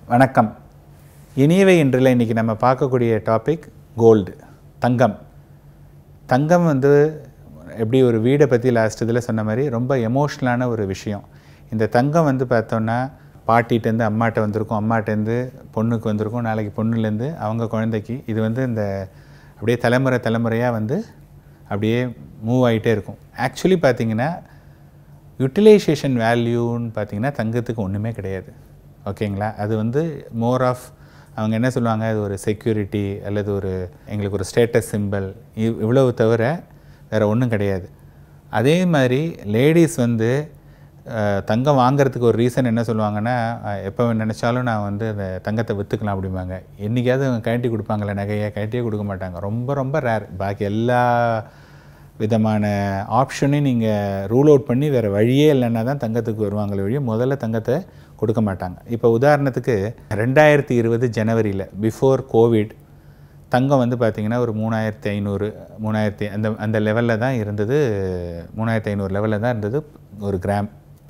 வணக்கம் இனியவை இன்றில் இன்றைக்கி நம்ம பார்க்கக்கூடிய டாபிக் கோல்டு தங்கம் தங்கம் வந்து எப்படி ஒரு வீடை பற்றி லாஸ்ட் இதில் சொன்ன மாதிரி ரொம்ப எமோஷ்னலான ஒரு விஷயம் இந்த தங்கம் வந்து பார்த்தோன்னா பாட்டிகிட்டேருந்து அம்மாட்ட வந்திருக்கும் அம்மாட்டேருந்து பொண்ணுக்கு வந்திருக்கும் நாளைக்கு பொண்ணுலேருந்து அவங்க குழந்தைக்கு இது வந்து இந்த அப்படியே தலைமுறை தலைமுறையாக வந்து அப்படியே மூவ் ஆகிட்டே இருக்கும் ஆக்சுவலி பார்த்தீங்கன்னா யூட்டிலைசேஷன் வேல்யூன்னு பார்த்தீங்கன்னா தங்கத்துக்கு ஒன்றுமே கிடையாது ஓகேங்களா அது வந்து மோர் ஆஃப் அவங்க என்ன சொல்லுவாங்க அது ஒரு செக்யூரிட்டி அல்லது ஒரு எங்களுக்கு ஒரு ஸ்டேட்டஸ் சிம்பிள் இவ்வளவு தவிர வேறு ஒன்றும் கிடையாது அதே மாதிரி லேடிஸ் வந்து அஹ், தங்கம் வாங்குறதுக்கு ஒரு ரீசன் என்ன சொல்லுவாங்கன்னா அஹ், எப்போ நினச்சாலும் நான் வந்து அந்த தங்கத்தை விற்றுக்கலாம் அப்படிம்பாங்க என்றைக்காவது அவங்க கழட்டி கொடுப்பாங்களே நகையை கழட்டியே கொடுக்க மாட்டாங்க ரொம்ப ரொம்ப ரேர் பாக்கி எல்லா விதமான ஆப்ஷனையும் நீங்கள் ரூல் அவுட் பண்ணி வேறு வழியே இல்லைன்னா தான் தங்கத்துக்கு வருவாங்களே வழியே முதல்ல தங்கத்தை கொடுக்க மாட்டாங்க இப்போ உதாரணத்துக்கு ரெண்டாயிரத்தி இருபது ஜனவரியில் பிஃபோர் கோவிட் தங்கம் வந்து பார்த்திங்கன்னா ஒரு மூணாயிரத்தி ஐநூறு மூணாயிரத்தி அந்த அந்த லெவலில் தான் இருந்தது மூணாயிரத்தி ஐநூறு லெவலில் தான் இருந்தது ஒரு கிராம்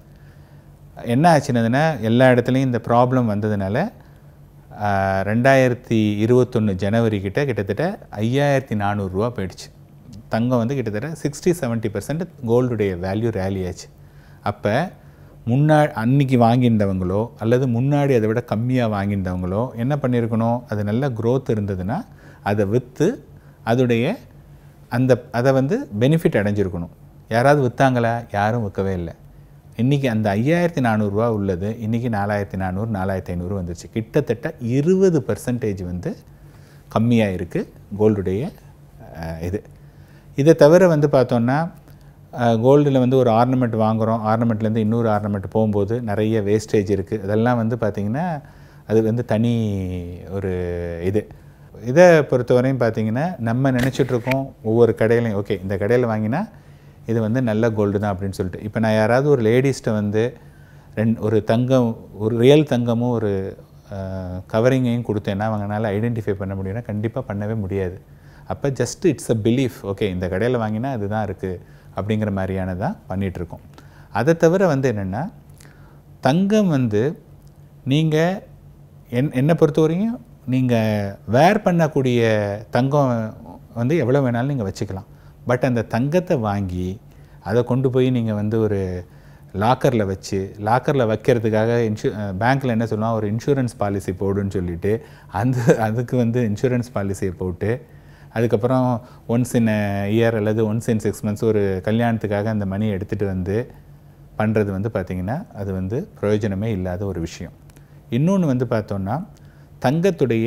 என்ன ஆச்சுனதுன்னா எல்லா இடத்துலையும் இந்த ப்ராப்ளம் வந்ததுனால ஆஹ், ரெண்டாயிரத்தி இருபத்தொன்று ஜனவரி கிட்ட கிட்டத்தட்ட ஐயாயிரத்தி நானூறுரூவா போயிடுச்சு தங்கம் வந்து கிட்டத்தட்ட சிக்ஸ்டி செவன்ட்டி பர்சன்ட் கோல்டுடைய வேல்யூ ரேலி ஆச்சு அப்போ முன்னா அன்னைக்கு வாங்கியிருந்தவங்களோ அல்லது முன்னாடி அதை விட கம்மியாக வாங்கியிருந்தவங்களோ என்ன பண்ணியிருக்கணும் அது நல்ல growth இருந்ததுன்னா அதை விற்று அதோடைய அந்த அதை வந்து பெனிஃபிட் அடைஞ்சிருக்கணும் யாராவது விற்றாங்களா யாரும் விற்கவே இல்லை இன்றைக்கி அந்த ஐயாயிரத்தி நானூறுரூவா உள்ளது இன்றைக்கி நாலாயிரத்தி நானூறு நாலாயிரத்தி ஐநூறு வந்துருச்சு கிட்டத்தட்ட இருபது பர்சன்டேஜ் வந்து கம்மியாக இருக்குது கோல்டுடைய அஹ், இது இதை தவிர வந்து பார்த்தோன்னா கோல்டில் வந்து ஒரு ஆர்னமெண்ட் வாங்குகிறோம் ஆர்னமெண்ட்லேருந்து இன்னொரு ஆர்னமெண்ட் போகும்போது நிறைய வேஸ்டேஜ் இருக்குது அதெல்லாம் வந்து பார்த்திங்கன்னா அது வந்து தனி ஒரு இது இதை பொறுத்தவரையும் பார்த்தீங்கன்னா நம்ம நினச்சிட்ருக்கோம் ஒவ்வொரு கடையிலையும் ஓகே இந்த கடையில் வாங்கினா இது வந்து நல்ல கோல்டு தான் அப்படின்னு சொல்லிட்டு இப்போ நான் யாராவது ஒரு லேடிஸ்ட்டை வந்து ரெண்டு ஒரு தங்கம் ஒரு ரியல் தங்கமும் ஒரு கவரிங்கையும் கொடுத்தேன்னா அவங்களால ஐடென்டிஃபை பண்ண முடியும்னா கண்டிப்பாக பண்ணவே முடியாது அப்போ just it's a belief okay இந்த கடையில் வாங்கினா அதுதான் இருக்குது அப்படிங்கிற மாதிரியானதான் பண்ணிகிட்ருக்கோம் அதை தவிர வந்து என்னென்னா தங்கம் வந்து நீங்கள் என் என்னை பொறுத்தவரையும் நீங்கள் வேர் பண்ணக்கூடிய தங்கம் வந்து எவ்வளோ வேணாலும் நீங்கள் வச்சுக்கலாம் பட் அந்த தங்கத்தை வாங்கி அதை கொண்டு போய் நீங்கள் வந்து ஒரு லாக்கரில் வச்சு லாக்கரில் வைக்கிறதுக்காக இன்சூ பேங்க்கில் என்ன சொல்லுவாங்க ஒரு இன்சூரன்ஸ் பாலிசி போடுன்னு சொல்லிட்டு அந்த அதுக்கு வந்து இன்சூரன்ஸ் பாலிசியை போட்டு அதுக்கப்புறம் ஒன்ஸ் இன் இயர் அல்லது ஒன்ஸ் இன் சிக்ஸ் மந்த்ஸ் ஒரு கல்யாணத்துக்காக அந்த மணியை எடுத்துகிட்டு வந்து பண்ணுறது வந்து பார்த்திங்கன்னா அது வந்து பிரயோஜனமே இல்லாத ஒரு விஷயம் இன்னொன்று வந்து பார்த்தோன்னா தங்கத்துடைய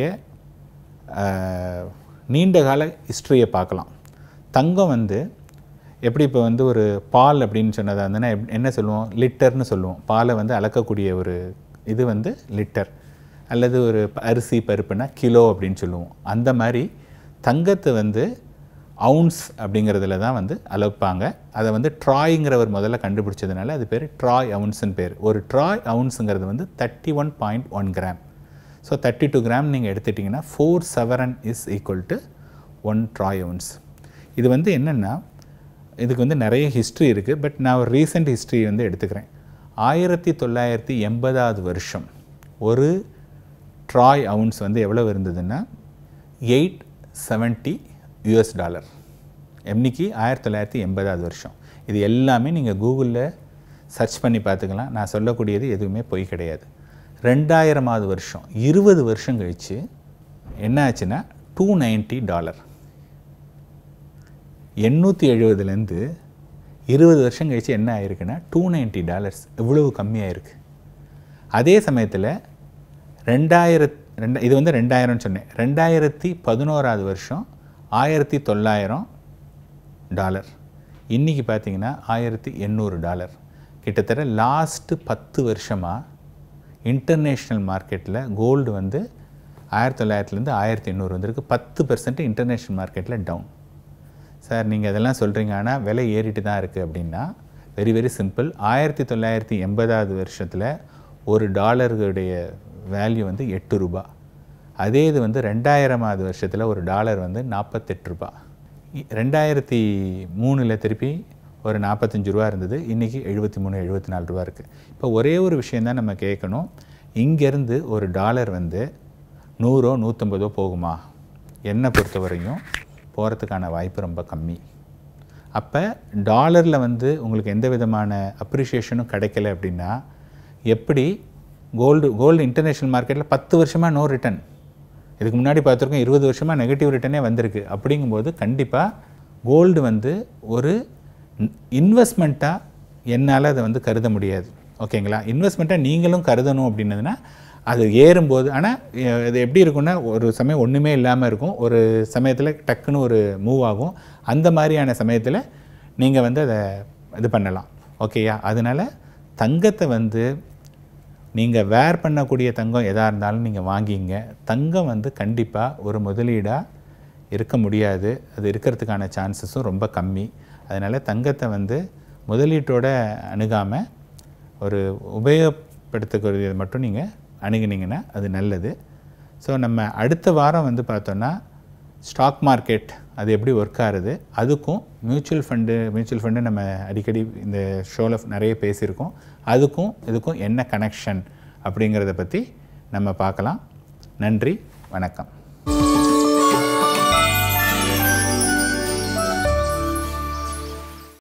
ஆஹ், நீண்ட கால ஹிஸ்ட்ரியை பார்க்கலாம் தங்கம் வந்து எப்படி இப்போ வந்து ஒரு பால் அப்படின்னு சொன்னதாக இருந்ததுன்னா எப்- என்ன சொல்லுவோம் லிட்டர்னு சொல்லுவோம் பாலை வந்து அளக்கக்கூடிய ஒரு இது வந்து லிட்டர் அல்லது ஒரு ப- அரிசி பருப்புனா கிலோ அப்படின்னு சொல்லுவோம் அந்த மாதிரி தங்கத்தை வந்து அவுன்ஸ் அப்படிங்கிறதுல தான் வந்து அளப்பாங்க அதை வந்து ட்ராய்ங்கிறவர் முதல்ல கண்டுபிடிச்சதுனால அது பேர் ட்ராய் அவுன்ஸ்னு பேர் ஒரு ட்ராய் அவுன்ஸுங்கிறது வந்து thirty one point one gram so thirty two gram நீங்கள் எடுத்துட்டிங்கன்னா four seven is equal to one troy ounce இது வந்து என்னென்னா இதுக்கு வந்து நிறைய ஹிஸ்ட்ரி இருக்குது பட் நான் ஒரு ரீசெண்ட் ஹிஸ்ட்ரி வந்து எடுத்துக்கிறேன் ஆயிரத்தி தொள்ளாயிரத்தி எண்பதாவது வருஷம் ஒரு ட்ராய் அவுன்ஸ் வந்து எவ்வளவு இருந்ததுன்னா எயிட் செவன்ட்டி யூஎஸ் டாலர் என்னைக்கு ஆயிரத்தி தொள்ளாயிரத்தி எண்பதாவது வருஷம் இது எல்லாமே நீங்கள் கூகுளில் சர்ச் பண்ணி பார்த்துக்கலாம் நான் சொல்லக்கூடியது எதுவுமே பொய் கிடையாது ரெண்டாயிரமாவது வருஷம் இருபது வருஷம் கழித்து என்ன ஆச்சுன்னா டூ நைன்ட்டி டாலர் எண்ணூற்றி எழுபதுலேருந்து இருபது வருஷம் கழிச்சு என்ன ஆயிருக்குன்னா டூ நைன்ட்டி டாலர்ஸ் இவ்வளவு கம்மியாயிருக்கு அதே சமயத்தில் ரெண்டாயிரத் ரெண்டா இது வந்து ரெண்டாயிரம்னு சொன்னேன் ரெண்டாயிரத்தி பதினோராவது வருஷம் ஆயிரத்தி தொள்ளாயிரம் டாலர் இன்றைக்கி பார்த்தீங்கன்னா ஆயிரத்தி எண்ணூறு டாலர் கிட்டத்தட்ட லாஸ்ட்டு பத்து வருஷமாக இன்டர்நேஷ்னல் மார்க்கெட்டில் கோல்டு வந்து ஆயிரத்தி தொள்ளாயிரத்துலேருந்து ஆயிரத்தி எண்ணூறு வந்திருக்கு பத்து பர்சன்ட் இன்டர்நேஷ்னல் மார்க்கெட்டில் டவுன் சார் நீங்கள் அதெல்லாம் சொல்கிறீங்க ஆனால் விலை ஏறிட்டு தான் இருக்குது அப்படின்னா வெரி வெரி சிம்பிள் ஆயிரத்தி தொள்ளாயிரத்தி எண்பதாவது வருஷத்தில் ஒரு டாலருடைய வேல்யூ வந்து எட்டு ரூபா அதே இது வந்து ரெண்டாயிரமாவது வருஷத்தில் ஒரு டாலர் வந்து நாற்பத்தெட்டு ரூபா இ- ரெண்டாயிரத்தி மூணில் திருப்பி ஒரு நாற்பத்தஞ்சு ரூபா இருந்தது இன்றைக்கி எழுபத்தி மூணு எழுபத்தி நாலு ரூபா இருக்குது இப்போ ஒரே ஒரு விஷயந்தான் நம்ம கேட்கணும் இங்கேருந்து ஒரு டாலர் வந்து நூறோ நூற்றம்பதோ போகுமா என்னை பொறுத்தவரையும் போகிறதுக்கான வாய்ப்பு ரொம்ப கம்மி அப்போ டாலரில் வந்து உங்களுக்கு எந்த விதமான அப்ரிஷியேஷனும் கிடைக்கல அப்படின்னா எப்படி கோல்டு கோல்டு இன்டர்நேஷ்னல் மார்க்கெட்டில் பத்து வருஷமாக நோ ரிட்டர்ன் இதுக்கு முன்னாடி பார்த்துருக்கோம் இருபது வருஷமாக நெகட்டிவ் ரிட்டர்னே வந்திருக்கு அப்படிங்கும்போது கண்டிப்பாக கோல்டு வந்து ஒரு இன்வெஸ்ட்மெண்ட்டாக என்னால் அதை வந்து கருத முடியாது ஓகேங்களா இன்வெஸ்ட்மெண்ட்டாக நீங்களும் கருதணும் அப்படின்னதுன்னா அது ஏறும்போது ஆனால் இது எப்படி இருக்கும்னா ஒரு சமயம் ஒன்றுமே இல்லாமல் இருக்கும் ஒரு சமயத்தில் டக்குன்னு ஒரு மூவ் ஆகும் அந்த மாதிரியான சமயத்தில் நீங்கள் வந்து அதை இது பண்ணலாம் ஓகேயா அதனால் தங்கத்தை வந்து நீங்கள் வேர் பண்ணக்கூடிய தங்கம் எதாக இருந்தாலும் நீங்கள் வாங்கிங்க தங்கம் வந்து கண்டிப்பாக ஒரு முதலீடாக இருக்க முடியாது அது இருக்கிறதுக்கான சான்சஸும் ரொம்ப கம்மி அதனால் தங்கத்தை வந்து முதலீட்டோட அணுகாமல் ஒரு உபயோகப்படுத்தக்கூடியது மட்டும் நீங்கள் அணுகுனீங்கன்னா அது நல்லது ஸோ நம்ம அடுத்த வாரம் வந்து பார்த்தோன்னா ஸ்டாக் மார்க்கெட் அது எப்படி ஒர்க் ஆகுது அதுக்கும் மியூச்சுவல் ஃபண்டு மியூச்சுவல் ஃபண்டு நம்ம அடிக்கடி இந்த ஷோவில் நிறைய பேசியிருக்கோம் அதுக்கும் இதுக்கும் என்ன கனெக்ஷன் அப்படிங்கிறத பற்றி நம்ம பார்க்கலாம் நன்றி வணக்கம்